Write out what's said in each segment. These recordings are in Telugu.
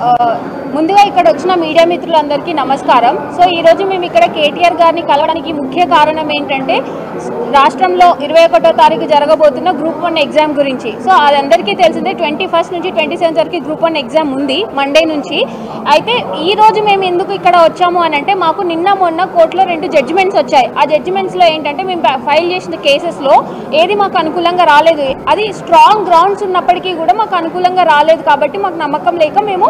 ఆ, ముందుగా ఇక్కడ వచ్చిన మీడియా మిత్రులందరికీ నమస్కారం సో ఈరోజు మేము ఇక్కడ కేటీఆర్ గారిని కలవడానికి ముఖ్య కారణం ఏంటంటే రాష్ట్రంలో ఇరవై ఒకటో తారీఖు జరగబోతున్న గ్రూప్ వన్ ఎగ్జామ్ గురించి సో అది అందరికీ తెలిసిందే ట్వంటీ ఫస్ట్ నుంచి ట్వంటీ సెవెంత్ వరకు గ్రూప్ వన్ ఎగ్జామ్ ఉంది మండే నుంచి అయితే ఈ రోజు మేము ఎందుకు ఇక్కడ వచ్చాము అని అంటే మాకు నిన్న మొన్న కోర్టులో రెండు జడ్జిమెంట్స్ వచ్చాయి ఆ జడ్జిమెంట్స్లో ఏంటంటే మేము ఫైల్ చేసిన కేసెస్లో ఏది మాకు అనుకూలంగా రాలేదు అది స్ట్రాంగ్ గ్రౌండ్స్ ఉన్నప్పటికీ కూడా మాకు అనుకూలంగా రాలేదు కాబట్టి మాకు నమ్మకం లేక మేము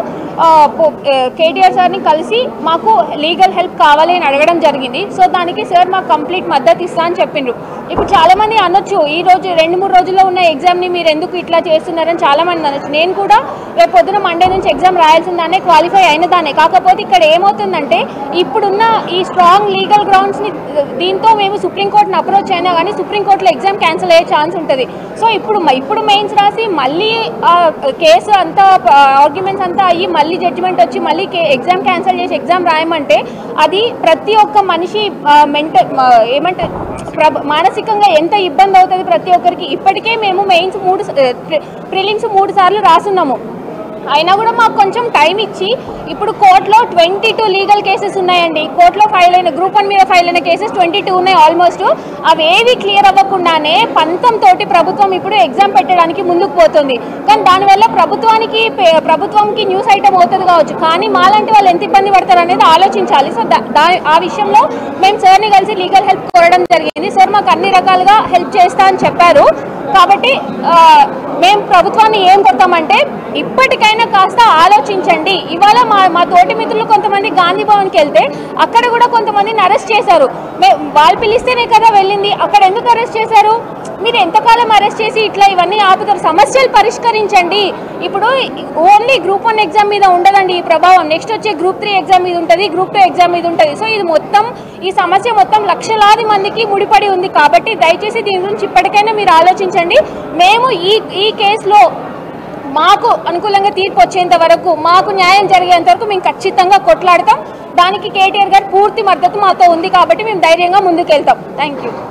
కేటీఆర్ సార్ని కలిసి మాకు లీగల్ హెల్ప్ కావాలి అని అడగడం జరిగింది సో దానికి సార్ మాకు కంప్లీట్ మద్దతు ఇస్తా అని చెప్పిండ్రు ఇప్పుడు చాలా మంది అనొచ్చు ఈ రోజు రెండు మూడు రోజుల్లో ఉన్న ఎగ్జామ్ని మీరు ఎందుకు ఇట్లా చేస్తున్నారని చాలా మంది అనొచ్చు నేను కూడా రేపు పొద్దున మండే నుంచి ఎగ్జామ్ రాయాల్సిందానే క్వాలిఫై అయిన దానే కాకపోతే ఇక్కడ ఏమవుతుందంటే ఇప్పుడున్న ఈ స్ట్రాంగ్ లీగల్ గ్రౌండ్స్ని దీంతో మేము సుప్రీంకోర్టుని అప్రోచ్ అయినా కానీ సుప్రీంకోర్టులో ఎగ్జామ్ క్యాన్సిల్ అయ్యే ఛాన్స్ ఉంటుంది సో ఇప్పుడు మ- ఇప్పుడు మెయిన్స్ రాసి మళ్ళీ ఆ కేసు అంతా ఆర్గ్యుమెంట్స్ అంతా అయ్యి మళ్ళీ జడ్జిమెంట్ వచ్చి మళ్ళీ ఎగ్జామ్ క్యాన్సిల్ చేసి ఎగ్జామ్ రాయమంటే అది ప్రతి ఒక్క మనిషి మెంటల్ ఏమంటే ప్రభ మానసికంగా ఎంత ఇబ్బంది అవుతుంది ప్రతి ఒక్కరికి ఇప్పటికే మేము మెయిన్స్ మూడు ప్రిలిమ్స్ మూడు సార్లు రాసున్నాము అయినా కూడా మాకు కొంచెం టైం ఇచ్చి ఇప్పుడు కోర్టులో ట్వంటీ టూ లీగల్ కేసెస్ ఉన్నాయండి కోర్టులో ఫైల్ అయిన గ్రూప్ వన్ మీద ఫైల్ అయిన కేసెస్ ట్వంటీ టూ ఉన్నాయి ఆల్మోస్ట్ అవి ఏవి క్లియర్ అవ్వకుండానే పంతం తోటి ప్రభుత్వం ఇప్పుడు ఎగ్జామ్ పెట్టడానికి ముందుకు పోతుంది కానీ దానివల్ల ప్రభుత్వానికి పే- ప్రభుత్వంకి న్యూస్ ఐటమ్ అవుతుంది కావచ్చు కానీ మాలాంటి వాళ్ళు ఎంత ఇబ్బంది పడతారు అనేది ఆలోచించాలి సో దా దా- ఆ విషయంలో మేము సార్ని కలిసి లీగల్ హెల్ప్ కోరడం జరిగింది సార్ మాకు అన్ని రకాలుగా హెల్ప్ చేస్తా అని చెప్పారు కాబట్టి ఆ, మేము ప్రభుత్వాన్ని ఏం కొడతామంటే ఇప్పటికైనా కాస్త ఆలోచించండి ఇవాళ మా మా తోటి మిత్రులు కొంతమంది గాంధీ భవన్కి వెళ్తే అక్కడ కూడా కొంతమందిని అరెస్ట్ చేశారు మే వాళ్ళు పిలిస్తేనే కదా వెళ్ళింది అక్కడ ఎందుకు అరెస్ట్ చేశారు మీరు ఎంతకాలం అరెస్ట్ చేసి ఇట్లా ఇవన్నీ ఆపుతారు సమస్యలు పరిష్కరించండి ఇప్పుడు ఓన్లీ గ్రూప్ వన్ ఎగ్జామ్ మీద ఉండదండి ఈ ప్రభావం నెక్స్ట్ వచ్చే గ్రూప్ త్రీ ఎగ్జామ్ మీద ఉంటుంది గ్రూప్ టూ ఎగ్జామ్ మీద ఉంటుంది సో ఇది మొత్తం ఈ సమస్య మొత్తం లక్షలాది మందికి ముడిపడి ఉంది కాబట్టి దయచేసి దీని గురించి ఇప్పటికైనా మీరు ఆలోచించండి మేము ఈ ఈ కేసులో మాకు అనుకూలంగా తీర్పు వచ్చేంత వరకు మాకు న్యాయం జరిగేంత వరకు మేము ఖచ్చితంగా కొట్లాడతాం దానికి కేటీఆర్ గారు పూర్తి మద్దతు మాతో ఉంది కాబట్టి మేము ధైర్యంగా ముందుకెళ్తాం థ్యాంక్ యూ